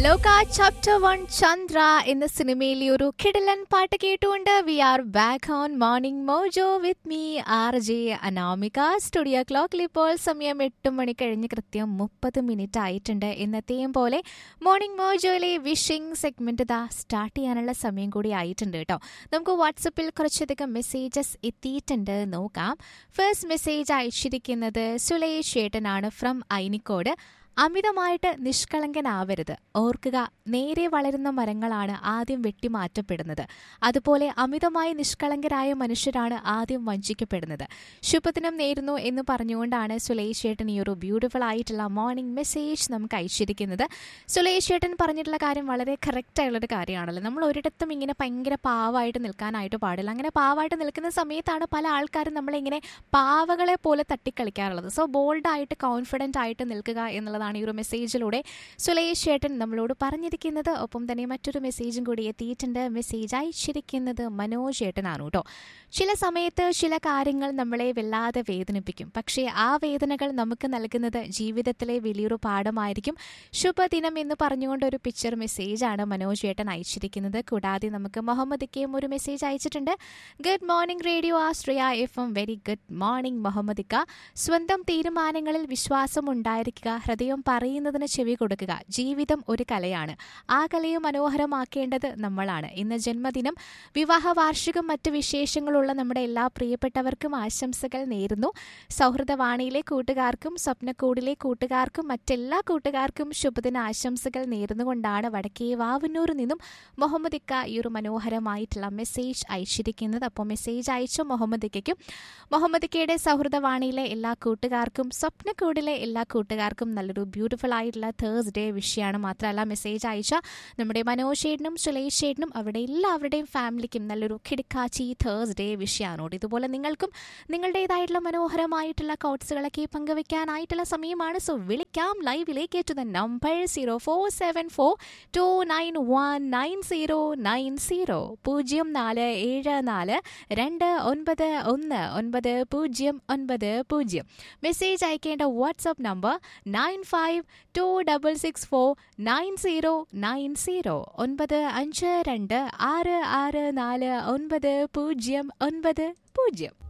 ലോക chapter one Chandra എന്ന സിനിമയിലെ ഒരു കിടലൻ പാട്ട് കേട്ടുകൊണ്ട് V R back on morning mojo with me R J Anamika studio ക്ലോക്കിൽ ഇപ്പോൾ സമയം എട്ട് മണി കഴിഞ്ഞ് കൃത്യം മുപ്പത് മിനിറ്റ് ആയിട്ടുണ്ട് എന്നത്തെയും പോലെ മോർണിംഗ് മോജോയിലെ വിഷിംഗ് സെഗ്മെന്റ് ഇതാ സ്റ്റാർട്ട് ചെയ്യാനുള്ള സമയം കൂടി ആയിട്ടുണ്ട് കേട്ടോ നമുക്ക് വാട്സപ്പിൽ കുറച്ചധികം മെസ്സേജസ് എത്തിയിട്ടുണ്ട് നോക്കാം ഫസ്റ്റ് മെസ്സേജ് അയച്ചിരിക്കുന്നത് സുലേഷ് ചേട്ടനാണ് ഫ്രം ഐനിക്കോട് അമിതമായിട്ട് നിഷ്കളങ്കനാവരുത് ഓർക്കുക നേരെ വളരുന്ന മരങ്ങളാണ് ആദ്യം വെട്ടിമാറ്റപ്പെടുന്നത് അതുപോലെ അമിതമായി നിഷ്കളങ്കരായ മനുഷ്യരാണ് ആദ്യം വഞ്ചിക്കപ്പെടുന്നത് ശുഭദിനം നേരുന്നു എന്ന് പറഞ്ഞുകൊണ്ടാണ് സുലേഷ് ചേട്ടൻ ഈ ഒരു ബ്യൂട്ടിഫുൾ ആയിട്ടുള്ള മോർണിംഗ് മെസ്സേജ് നമുക്ക് അയച്ചിരിക്കുന്നത് സുലേഷ് ചേട്ടൻ പറഞ്ഞിട്ടുള്ള കാര്യം വളരെ കറക്റ്റ് ആയുള്ളൊരു കാര്യമാണല്ലോ നമ്മൾ ഒരിടത്തും ഇങ്ങനെ ഭയങ്കര പാവമായിട്ട് നിൽക്കാനായിട്ട് പാടില്ല അങ്ങനെ പാവമായിട്ട് നിൽക്കുന്ന സമയത്താണ് പല ആൾക്കാരും നമ്മളിങ്ങനെ പാവകളെ പോലെ തട്ടിക്കളിക്കാറുള്ളത് സോ ബോൾഡായിട്ട് കോൺഫിഡൻ്റ് ആയിട്ട് നിൽക്കുക എന്നുള്ളതാണ് ഈ ഒരു മെസ്സേജിലൂടെ സുലേഷ് ചേട്ടൻ നമ്മളോട് പറഞ്ഞിരിക്കുന്നത് ഒപ്പം തന്നെ മറ്റൊരു മെസ്സേജും കൂടി എത്തിയിട്ടുണ്ട് മെസ്സേജ് അയച്ചിരിക്കുന്നത് മനോജ് ചേട്ടനാണ് കേട്ടോ ചില സമയത്ത് ചില കാര്യങ്ങൾ നമ്മളെ വല്ലാതെ വേദനിപ്പിക്കും പക്ഷേ ആ വേദനകൾ നമുക്ക് നൽകുന്നത് ജീവിതത്തിലെ വലിയൊരു പാഠമായിരിക്കും ശുഭദിനം എന്ന് പറഞ്ഞുകൊണ്ട് ഒരു പിക്ചർ മെസ്സേജാണ് മനോജ് ചേട്ടൻ അയച്ചിരിക്കുന്നത് കൂടാതെ നമുക്ക് മുഹമ്മദ് കെയും ഒരു മെസ്സേജ് അയച്ചിട്ടുണ്ട് good morning radio Ashraya F M very good morning Muhammad ക സ്വന്തം തീരുമാനങ്ങളിൽ വിശ്വാസം ഉണ്ടായിരിക്കുക ഹൃദയം പറയുന്നതിന് ചെവി കൊടുക്കുക ജീവിതം ഒരു കലയാണ് ആ കലയെ മനോഹരമാക്കേണ്ടത് നമ്മളാണ് ഇന്ന് ജന്മദിനം വിവാഹ വാർഷികം മറ്റ് വിശേഷങ്ങളുള്ള നമ്മുടെ എല്ലാ പ്രിയപ്പെട്ടവർക്കും ആശംസകൾ നേരുന്നു സൗഹൃദവാണിയിലെ കൂട്ടുകാർക്കും സ്വപ്നക്കൂടിലെ കൂട്ടുകാർക്കും മറ്റെല്ലാ കൂട്ടുകാർക്കും ശുഭദിന ആശംസകൾ നേർന്നുകൊണ്ടാണ് വടക്കേ വാവന്നൂരിൽ നിന്നും മുഹമ്മദ് ഇക്ക ഈ ഒരു മനോഹരമായിട്ടുള്ള മെസ്സേജ് അയച്ചിരിക്കുന്നത് അപ്പോൾ മെസ്സേജ് അയച്ച മുഹമ്മദ് ഇക്കയ്ക്കും മുഹമ്മദ് ഇക്കയുടെ സൗഹൃദവാണിയിലെ എല്ലാ കൂട്ടുകാർക്കും സ്വപ്നക്കൂടിലെ എല്ലാ കൂട്ടുകാർക്കും നല്ലൊരു ബ്യൂട്ടിഫുൾ ആയിട്ടുള്ള തേഴ്സ്ഡേ വിഷയമാണ് മാത്രമല്ല മെസ്സേജ് അയച്ച നമ്മുടെ മനോജ് ചേട്ടനും സുലേഷ് ചേട്ടനും അവിടെ എല്ലാവരുടെയും ഫാമിലിക്കും നല്ലൊരു കിടക്കാച്ചി തേഴ്സ്ഡേ വിഷയമാണ് ഇതുപോലെ നിങ്ങൾക്കും നിങ്ങളുടേതായിട്ടുള്ള മനോഹരമായിട്ടുള്ള കോട്സുകളൊക്കെ പങ്കുവെക്കാനായിട്ടുള്ള സമയമാണ് സോ വിളിക്കാം ലൈവിലേക്ക് to the number zero four seven four two nine one nine zero nine zero പൂജ്യം നാല് ഏഴ് നാല് രണ്ട് ഒൻപത് ഒന്ന് ഒൻപത് പൂജ്യം ഒൻപത് പൂജ്യം മെസ്സേജ് അയക്കേണ്ട WhatsApp number nine five two double six four nine zero nine zero ഒൻപത് അഞ്ച് രണ്ട് ആറ് ആറ് നാല് ഒൻപത് പൂജ്യം ഒൻപത് പൂജ്യം